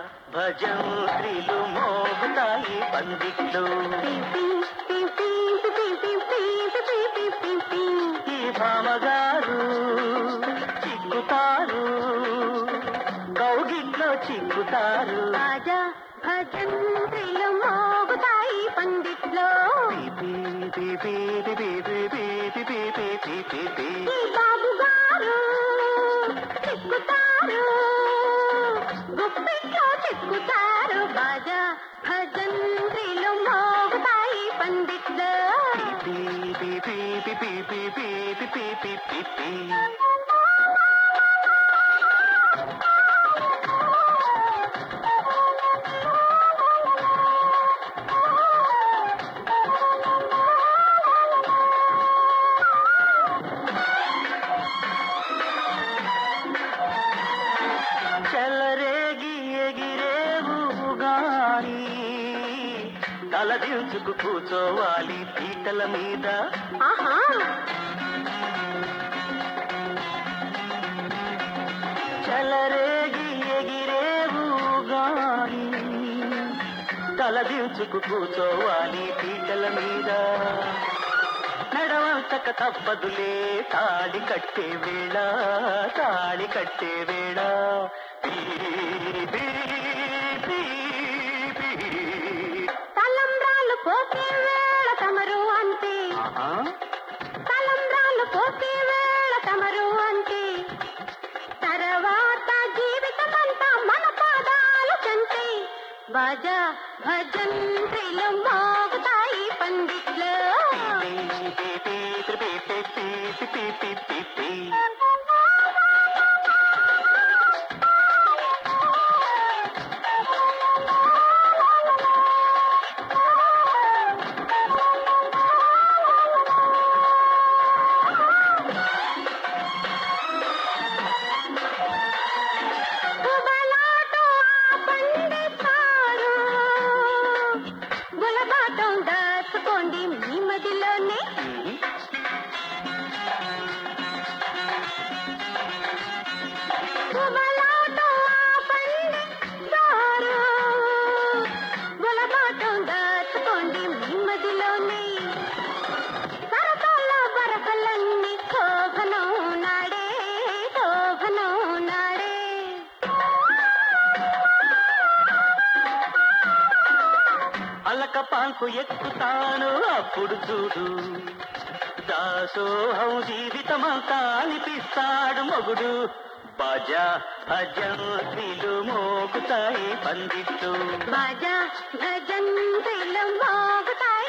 భజంత్రిలు మోగుతాయి పందిట్లు ఈ భామగారు చిక్కుతారు గౌగిట్లో చిక్కుతారు రాజా భజంత్రిలు మోగుతాయి పందిట్లో పీ పీ పీ పీ పీ పీ పీ పీ పీ పీ పీ పీ. ఈ బాబు గారు చిక్కుతారు గుప్పిట్లో చిక్కుతారు బాజా భజంత్రిలు మోగుతాయి పందిట్లో పీ పీ పీ పీ పీ పీ పీ పీ పీ పీ పీ పీ. చెలరేగి ఎగిరేవు గాని తలదించుకు కూర్చోవాలి పీటల మీద ఆహా చెలరేగి ఎగిరేవు గాని తలదించుకు కూర్చోవాలి పీటల మీద నడవంతక తప్పదులే తాళి కట్టే వేళ తాళి కట్టే వేళ పీ, పీ, పీ, పీ. తలంబ్రాలు పోసే వేళ తమరు అంతే ఆహా. తలంబ్రాలు పోసే వేళ తమరు అంతే తర్వాత జీవితమంతా మన పాదాలు కంటే బాజా భజంత్రిలు మోగుతాయి పండిట్లు పీ, పీ, పీ, పీ, పీ, పీ, పీ, పీ, పీ, పీ, పీ. గుబలాటం ఆపండిస్తారు గులబాటం దాచుకోండి మీ మదిలోనే గుబలాటం ఆపండిస్తారు గులబాటం దాచుకోండి మీ మదిలోనే సరసాల బరకలన్నీ శోభనం నాడే శోభనం నాడే అలక పాన్పు ఎక్కుతాను అప్పుడు చూడు దాసోహం జీవితమంతా అనిపిస్తాడు మొగుడు బాజా భజంత్రిలు మోగుతాయి పందిట్టు బాజా భజంత్రిలు మోగుతాయి